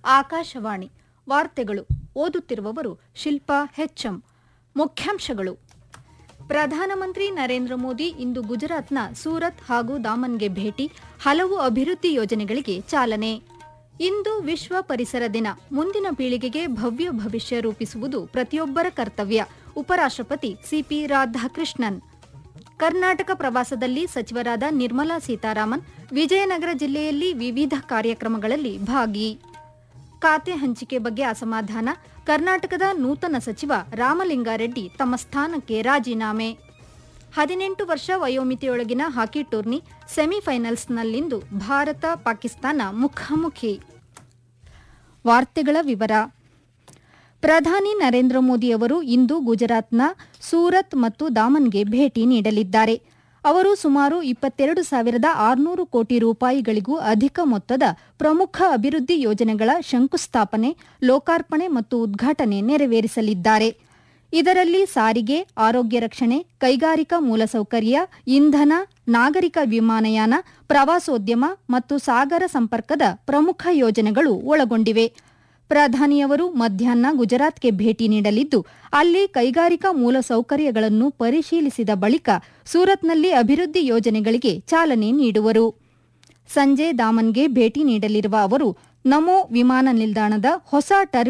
ಆಕಾಶವಾಣಿ ವಾರ್ತೆಗಳು ಓದುತ್ತಿರುವವರು ಶಿಲ್ಪಾ ಹೆಚ್ಎಂ ಮುಖ್ಯಾಂಶಗಳು ಪ್ರಧಾನಮಂತ್ರಿ ನರೇಂದ್ರ ಮೋದಿ ಇಂದು ಗುಜರಾತ್ನ ಸೂರತ್ ಹಾಗೂ ದಾಮನ್ಗೆ ಭೇಟಿ ಹಲವು ಅಭಿವೃದ್ಧಿ ಯೋಜನೆಗಳಿಗೆ ಚಾಲನೆ ಇಂದು ವಿಶ್ವ ಪರಿಸರ ದಿನ ಮುಂದಿನ ಪೀಳಿಗೆಗೆ ಭವ್ಯ ಭವಿಷ್ಯ ರೂಪಿಸುವುದು ಪ್ರತಿಯೊಬ್ಬರ ಕರ್ತವ್ಯ ಉಪರಾಷ್ಟ್ರಪತಿ ಸಿಪಿ ರಾಧಾಕೃಷ್ಣನ್ ಕರ್ನಾಟಕ ಪ್ರವಾಸದಲ್ಲಿ ಸಚಿವರಾದ ನಿರ್ಮಲಾ ಸೀತಾರಾಮನ್ ವಿಜಯನಗರ ಜಿಲ್ಲೆಯಲ್ಲಿ ವಿವಿಧ ಕಾರ್ಯಕ್ರಮಗಳಲ್ಲಿ ಭಾಗಿ ಖಾತೆ ಹಂಚಿಕೆ ಬಗ್ಗೆ ಅಸಮಾಧಾನ ಕರ್ನಾಟಕದ ನೂತನ ಸಚಿವ ರಾಮಲಿಂಗಾರೆಡ್ಡಿ ತಮ್ಮ ಸ್ಥಾನಕ್ಕೆ ರಾಜೀನಾಮೆ ಹದಿನೆಂಟು ವರ್ಷ ವಯೋಮಿತಿಯೊಳಗಿನ ಹಾಕಿ ಟೂರ್ನಿ ಸೆಮಿಫೈನಲ್ಸ್ನಲ್ಲಿಂದು ಭಾರತ ಪಾಕಿಸ್ತಾನ ಮುಖಾಮುಖಿ ವಾರ್ತೆಗಳ ವಿವರ ಪ್ರಧಾನಿ ನರೇಂದ್ರ ಮೋದಿ ಅವರು ಇಂದು ಗುಜರಾತ್ನ ಸೂರತ್ ಮತ್ತು ದಾಮನ್ಗೆ ಭೇಟಿ ನೀಡಲಿದ್ದಾರೆ ಅವರು ಸುಮಾರು ಇಪ್ಪತ್ತೆರಡು ಸಾವಿರದ ಆರುನೂರು ಕೋಟಿ ರೂಪಾಯಿಗಳಿಗೂ ಅಧಿಕ ಮೊತ್ತದ ಪ್ರಮುಖ ಅಭಿವೃದ್ಧಿ ಯೋಜನೆಗಳ ಶಂಕುಸ್ಥಾಪನೆ ಲೋಕಾರ್ಪಣೆ ಮತ್ತು ಉದ್ಘಾಟನೆ ನೆರವೇರಿಸಲಿದ್ದಾರೆ ಇದರಲ್ಲಿ ಸಾರಿಗೆ ಆರೋಗ್ಯ ರಕ್ಷಣೆ ಕೈಗಾರಿಕಾ ಮೂಲಸೌಕರ್ಯ ಇಂಧನ ನಾಗರಿಕ ವಿಮಾನಯಾನ ಪ್ರವಾಸೋದ್ಯಮ ಮತ್ತು ಸಾಗರ ಸಂಪರ್ಕದ ಪ್ರಮುಖ ಯೋಜನೆಗಳು ಒಳಗೊಂಡಿವೆ ಪ್ರಧಾನಿಯವರು ಮಧ್ಯಾಹ್ನ ಗುಜರಾತ್ಗೆ ಭೇಟಿ ನೀಡಲಿದ್ದು ಅಲ್ಲಿ ಕೈಗಾರಿಕಾ ಮೂಲಸೌಕರ್ಯಗಳನ್ನು ಪರಿಶೀಲಿಸಿದ ಬಳಿಕ ಸೂರತ್ನಲ್ಲಿ ಅಭಿವೃದ್ಧಿ ಯೋಜನೆಗಳಿಗೆ ಚಾಲನೆ ನೀಡುವರು ಸಂಜೆ ದಾಮನ್ಗೆ ಭೇಟಿ ನೀಡಲಿರುವ ಅವರು ನಮೋ ವಿಮಾನ ನಿಲ್ದಾಣದ ಹೊಸ ಟರ್ಮಿನಲ್